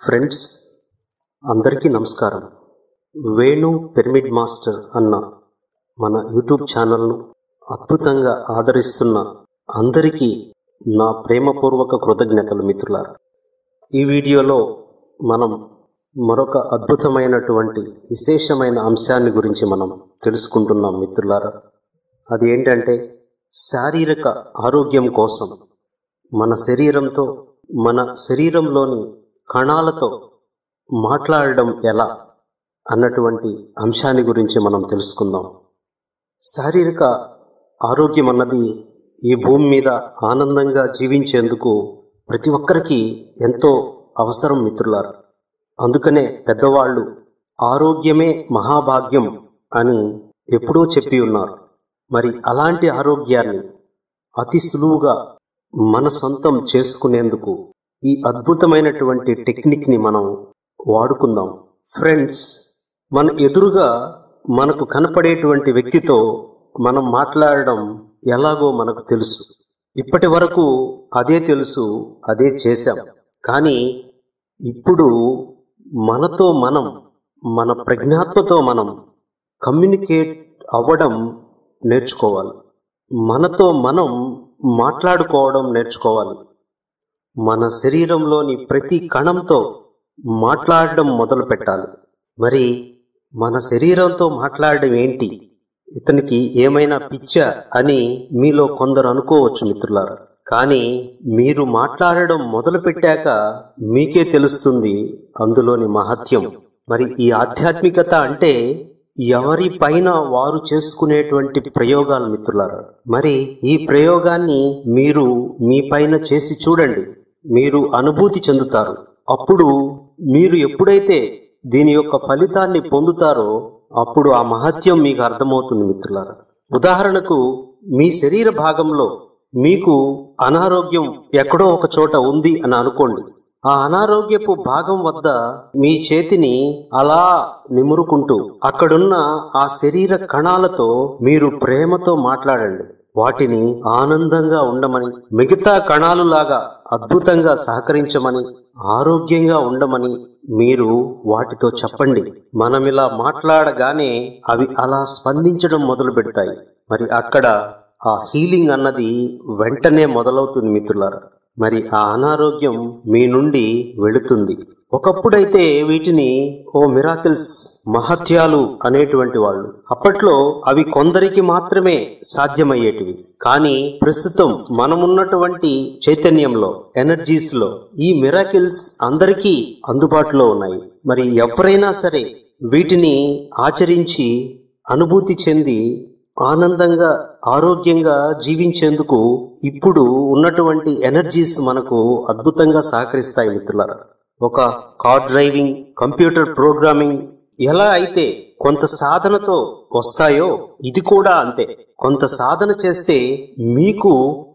friends అందరికీ నమస్కారం Venu pyramid master అన్న మన యూట్యూబ్ ఛానల్ను అద్భుతంగా ఆదరిస్తున్న అందరికీ నా ప్రేమపూర్వక కృతజ్ఞతలు మిత్రులారా ఈ వీడియోలో మనం మరొక అద్భుతమైనటువంటి విశేషమైన అంశాన్ని గురించి మనం తెలుసుకుంటున్నాం మిత్రులారా అది ఏంటంటే శారీరక ఆరోగ్యం కోసం మన శరీరంతో మన శరీరంలోని కణాలతో మాట్లాడడం ఎలా అన్నటువంటి అంశాన్ని గురించి మనం తెలుసుకుందాం శారీరక ఆరోగ్యం అన్నది ఈ భూమి మీద ఆనందంగా జీవించేందుకు ప్రతి ఒక్కరికి ఎంతో అవసరం మిత్రులారు అందుకనే పెద్దవాళ్ళు ఆరోగ్యమే మహాభాగ్యం అని ఎప్పుడూ చెప్పి ఉన్నారు మరి అలాంటి ఆరోగ్యాన్ని అతి సులువుగా మన సొంతం చేసుకునేందుకు ఈ అద్భుతమైనటువంటి టెక్నిక్ని మనం వాడుకుందాం ఫ్రెండ్స్ మన ఎదురుగా మనకు కనపడేటువంటి వ్యక్తితో మనం మాట్లాడడం ఎలాగో మనకు తెలుసు ఇప్పటి వరకు అదే తెలుసు అదే చేశాం కానీ ఇప్పుడు మనతో మనం మన ప్రజ్ఞాత్మతో మనం కమ్యూనికేట్ అవ్వడం నేర్చుకోవాలి మనతో మనం మాట్లాడుకోవడం నేర్చుకోవాలి మన శరీరంలోని ప్రతి కణంతో మాట్లాడడం మొదలు పెట్టాలి మరి మన శరీరంతో మాట్లాడడం ఏంటి ఇతనికి ఏమైనా పిచ్చా అని మీలో కొందరు అనుకోవచ్చు మిత్రులారా కానీ మీరు మాట్లాడడం మొదలు పెట్టాక మీకే తెలుస్తుంది అందులోని మహత్యం మరి ఈ ఆధ్యాత్మికత అంటే ఎవరి పైన వారు చేసుకునేటువంటి ప్రయోగాలు మిత్రులారా మరి ఈ ప్రయోగాన్ని మీరు మీ పైన చేసి చూడండి మీరు అనుభూతి చెందుతారు అప్పుడు మీరు ఎప్పుడైతే దీని యొక్క ఫలితాన్ని పొందుతారో అప్పుడు ఆ మహత్యం మీకు అర్థమవుతుంది మిత్రులారా ఉదాహరణకు మీ శరీర భాగంలో మీకు అనారోగ్యం ఎక్కడో ఒక చోట ఉంది అని అనుకోండి ఆ అనారోగ్యపు భాగం వద్ద మీ చేతిని అలా నిమురుకుంటూ అక్కడున్న ఆ శరీర కణాలతో మీరు ప్రేమతో మాట్లాడండి వాటిని ఆనందంగా ఉండమని మిగతా కణాలు లాగా అద్భుతంగా సహకరించమని ఆరోగ్యంగా ఉండమని మీరు వాటితో చెప్పండి మనమిలా మాట్లాడగానే అవి అలా స్పందించడం మొదలు పెడతాయి మరి అక్కడ ఆ హీలింగ్ అన్నది వెంటనే మొదలవుతుంది మిత్రులారా మరి ఆ అనారోగ్యం మీ నుండి వెళుతుంది ఒకప్పుడైతే వీటిని ఓ మిరాకిల్స్ మహత్యాలు అనేటువంటి వాళ్ళు అప్పట్లో అవి కొందరికి మాత్రమే సాధ్యమయ్యేటివి కానీ ప్రస్తుతం మనమున్నటువంటి చైతన్యంలో ఎనర్జీస్ లో ఈ మిరాకిల్స్ అందరికీ అందుబాటులో ఉన్నాయి మరి ఎవరైనా సరే వీటిని ఆచరించి అనుభూతి చెంది ఆనందంగా ఆరోగ్యంగా జీవించేందుకు ఇప్పుడు ఉన్నటువంటి ఎనర్జీస్ మనకు అద్భుతంగా సహకరిస్తాయి మిత్రులారా ఒక కార్ డ్రైవింగ్ కంప్యూటర్ ప్రోగ్రామింగ్ ఎలా అయితే కొంత సాధనతో వస్తాయో ఇది కూడా అంతే కొంత సాధన చేస్తే మీకు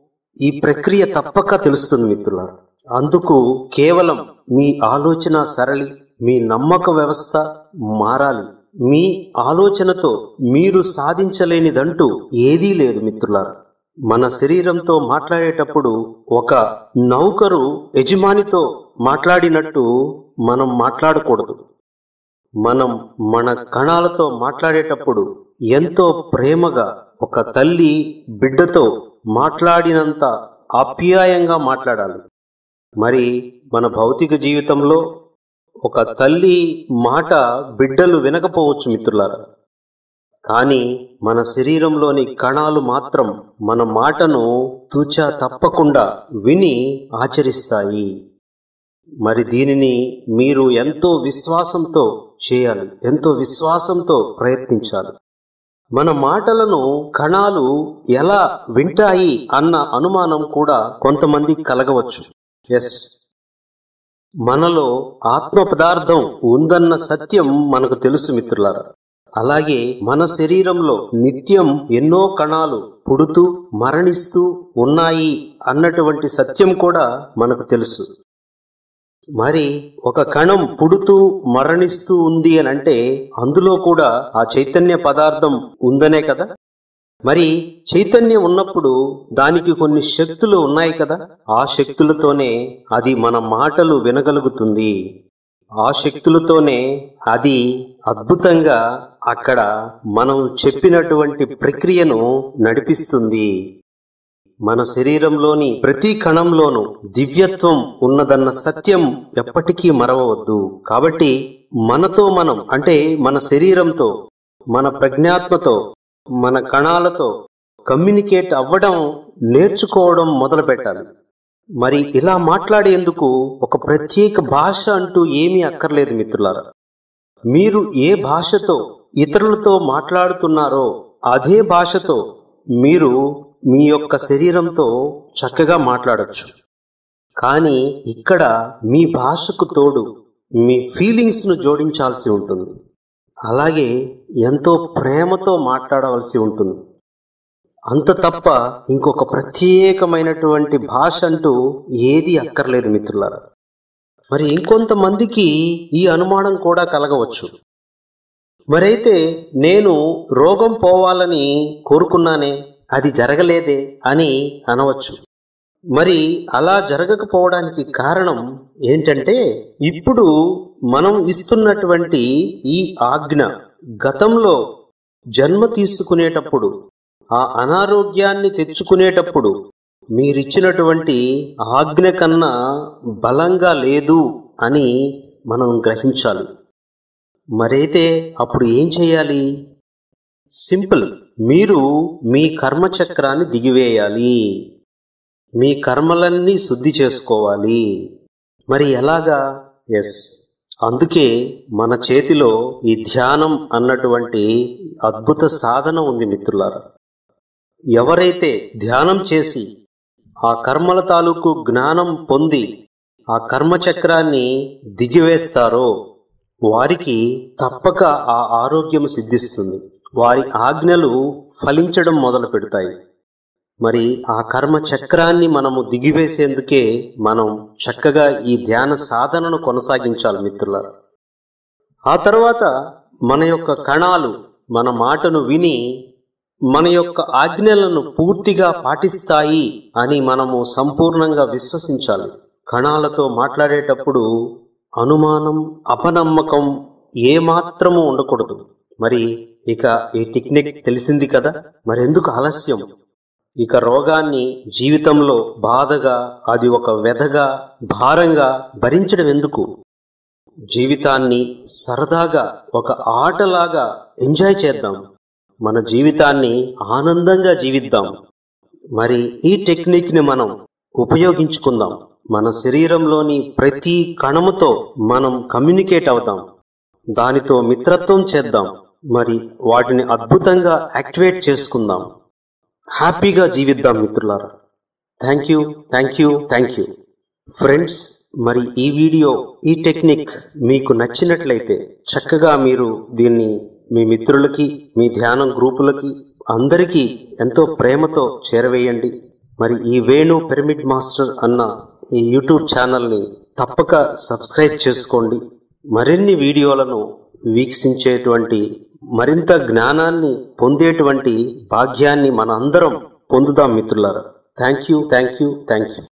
ఈ ప్రక్రియ తప్పక తెలుస్తుంది మిత్రులారా అందుకు కేవలం మీ ఆలోచన సరళి మీ నమ్మక వ్యవస్థ మారాలి మీ ఆలోచనతో మీరు సాధించలేనిదంటూ ఏదీ లేదు మిత్రులారా మన శరీరంతో మాట్లాడేటప్పుడు ఒక నౌకరు యజమానితో మాట్లాడినట్టు మనం మాట్లాడకూడదు మనం మన కణాలతో మాట్లాడేటప్పుడు ఎంతో ప్రేమగా ఒక తల్లి బిడ్డతో మాట్లాడినంత ఆప్యాయంగా మాట్లాడాలి మరి మన భౌతిక జీవితంలో ఒక తల్లి మాట బిడ్డలు వినకపోవచ్చు మిత్రులారా కానీ మన శరీరంలోని కణాలు మాత్రం మన మాటను తూచా తప్పకుండా విని ఆచరిస్తాయి మరి దీనిని మీరు ఎంతో విశ్వాసంతో చేయాలి ఎంతో విశ్వాసంతో ప్రయత్నించాలి మన మాటలను కణాలు ఎలా వింటాయి అన్న అనుమానం కూడా కొంతమంది కలగవచ్చు ఎస్ మనలో ఆత్మ పదార్థం ఉందన్న సత్యం మనకు తెలుసు మిత్రులారా అలాగే మన శరీరంలో నిత్యం ఎన్నో కణాలు పుడుతూ మరణిస్తూ ఉన్నాయి అన్నటువంటి సత్యం కూడా మనకు తెలుసు మరి ఒక కణం పుడుతూ మరణిస్తూ ఉంది అని అంటే అందులో కూడా ఆ చైతన్య పదార్థం ఉందనే కదా మరి చైతన్యం ఉన్నప్పుడు దానికి కొన్ని శక్తులు ఉన్నాయి కదా ఆ శక్తులతోనే అది మన మాటలు వినగలుగుతుంది ఆ శక్తులతోనే అది అద్భుతంగా అక్కడ మనం చెప్పినటువంటి ప్రక్రియను నడిపిస్తుంది మన శరీరంలోని ప్రతి కణంలోనూ దివ్యత్వం ఉన్నదన్న సత్యం ఎప్పటికీ మరవవద్దు కాబట్టి మనతో మనం అంటే మన శరీరంతో మన ప్రజ్ఞాత్మతో మన కణాలతో కమ్యూనికేట్ అవ్వడం నేర్చుకోవడం మొదలు పెట్టాలి మరి ఇలా మాట్లాడేందుకు ఒక ప్రత్యేక భాష అంటూ ఏమీ అక్కర్లేదు మిత్రులారా మీరు ఏ భాషతో ఇతరులతో మాట్లాడుతున్నారో అదే భాషతో మీరు మీ యొక్క శరీరంతో చక్కగా మాట్లాడొచ్చు కానీ ఇక్కడ మీ భాషకు తోడు మీ ఫీలింగ్స్ ను జోడించాల్సి ఉంటుంది అలాగే ఎంతో ప్రేమతో మాట్లాడవలసి ఉంటుంది అంత తప్ప ఇంకొక ప్రత్యేకమైనటువంటి భాష అంటూ ఏది అక్కర్లేదు మిత్రులారా మరి ఇంకొంతమందికి ఈ అనుమానం కూడా కలగవచ్చు మరైతే నేను రోగం పోవాలని కోరుకున్నానే అది జరగలేదే అని అనవచ్చు మరి అలా జరగకపోవడానికి కారణం ఏంటంటే ఇప్పుడు మనం ఇస్తున్నటువంటి ఈ ఆజ్ఞ గతంలో జన్మ తీసుకునేటప్పుడు ఆ అనారోగ్యాన్ని తెచ్చుకునేటప్పుడు మీరిచ్చినటువంటి ఆజ్ఞ కన్నా బలంగా లేదు అని మనం గ్రహించాలి మరైతే అప్పుడు ఏం చేయాలి సింపుల్ మీరు మీ కర్మచక్రాన్ని దిగివేయాలి మీ కర్మలన్నీ శుద్ధి చేసుకోవాలి మరి ఎలాగా ఎస్ అందుకే మన చేతిలో ఈ ధ్యానం అన్నటువంటి అద్భుత సాధన ఉంది మిత్రులారా ఎవరైతే ధ్యానం చేసి ఆ కర్మల తాలూకు జ్ఞానం పొంది ఆ కర్మచక్రాన్ని దిగివేస్తారో వారికి తప్పక ఆ ఆరోగ్యం సిద్ధిస్తుంది వారి ఆజ్ఞలు ఫలించడం మొదలు పెడతాయి మరి ఆ కర్మ చక్రాన్ని మనము దిగివేసేందుకే మనం చక్కగా ఈ ధ్యాన సాధనను కొనసాగించాలి మిత్రులారా ఆ తర్వాత మన యొక్క కణాలు మన మాటను విని మన యొక్క ఆజ్ఞలను పూర్తిగా పాటిస్తాయి అని మనము సంపూర్ణంగా విశ్వసించాలి కణాలతో మాట్లాడేటప్పుడు అనుమానం అపనమ్మకం ఏమాత్రము ఉండకూడదు మరి ఇక ఈ టెక్నిక్ తెలిసింది కదా మరెందుకు ఆలస్యం ఇక రోగాన్ని జీవితంలో బాధగా అది ఒక వ్యధగా భారంగా భరించడం ఎందుకు జీవితాన్ని సరదాగా ఒక ఆటలాగా ఎంజాయ్ చేద్దాం మన జీవితాన్ని ఆనందంగా జీవిద్దాం మరి ఈ టెక్నిక్ని మనం ఉపయోగించుకుందాం మన శరీరంలోని ప్రతి కణముతో మనం కమ్యూనికేట్ అవుదాం దానితో మిత్రత్వం చేద్దాం మరి వాటిని అద్భుతంగా యాక్టివేట్ చేసుకుందాం హ్యాపీగా జీవిద్దాం మిత్రులారా thank you thank you thank you friends మరి ఈ వీడియో ఈ టెక్నిక్ మీకు నచ్చినట్లయితే చక్కగా మీరు దీన్ని మీ మిత్రులకి మీ ధ్యానం గ్రూపులకి అందరికీ ఎంతో ప్రేమతో చేరవేయండి మరి ఈ వేణు పిరమిడ్ మాస్టర్ అన్న ఈ యూట్యూబ్ ఛానల్ని తప్పక సబ్స్క్రైబ్ చేసుకోండి మరిన్ని వీడియోలను వీక్షించేటువంటి మరింత జ్ఞానాన్ని పొందేటువంటి భాగ్యాన్ని మన అందరం పొందుదాం మిత్రులారా thank you thank you thank you